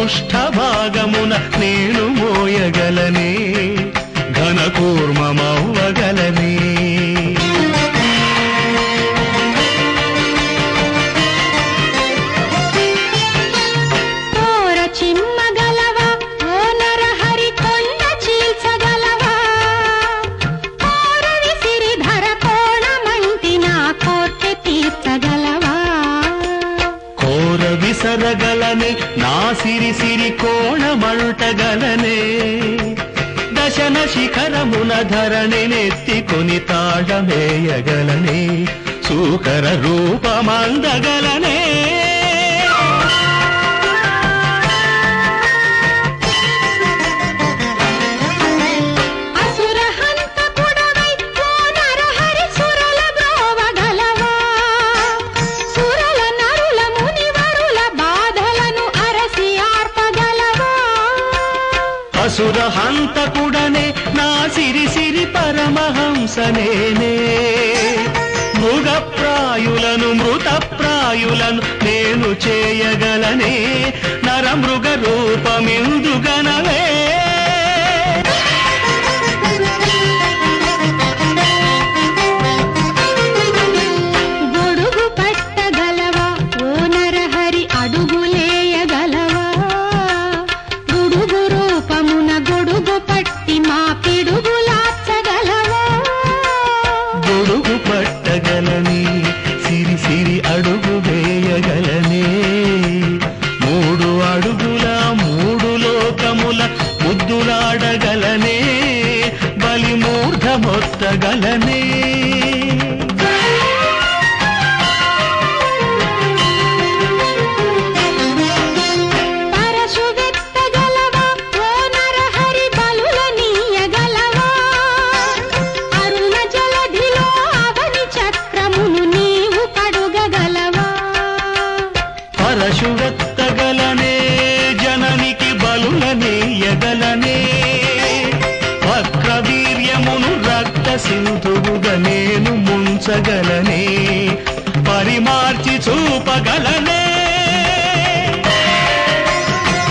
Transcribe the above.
పృష్ఠ భాగమున నేను మోయగలనే ఘన కూర్మమవ్వగలనే కోర చిమ్మగలవా ఓ నరహరి కొండ చీల్చగలవా కోర విసిరి ధర కోణమంటి నా కోర్కె తీర్చగలవా కోర విసరగలనే నా సిరి సిరి కోణమల్టగలనే దశన శిఖరమున ధరణి నెత్తికొని తాళమేయగలనే సూకర రూపమందగలనే అసుర హంతకుడవై ఓ నరహరి సురల బ్రోవగలవా సురల నరుల మునివరుల బాధలను అరసి ఆర్పగలవా అసుర హంతకుడనే నా సిరి సిరి పరమహంసనేనే మృగప్రాయులను మృతప్రాయులను నేను చేయగలనే నరమృగ రూపమిందుగనవే గొడుగు పట్టగలవా ఓ నరహరి అడుగులేయగలవా గుడుగు రూపమున గొడుగు పట్టి మా పిడుగులార్చగలవా గొడుగు పట్టగలనే సిరి సిరి అడుగు వేయగలనే మూడు అడుగుల మూడు లోకముల ముద్దులాడగలనే బలి మూర్ధమొత్తగలనే పరశు వెత్తగలవా ఓ నరహరి బలుల నీయగలవా అరుణ జలధిలో అవని చక్రమును నీవు కడుగగలవా పరశువెత్తగలనే జననికి బలులనేయగలనే వక్రవీర్యమును రక్త సింధువుగా నేను ముంచగలనే పరిమార్చి చూపగలనే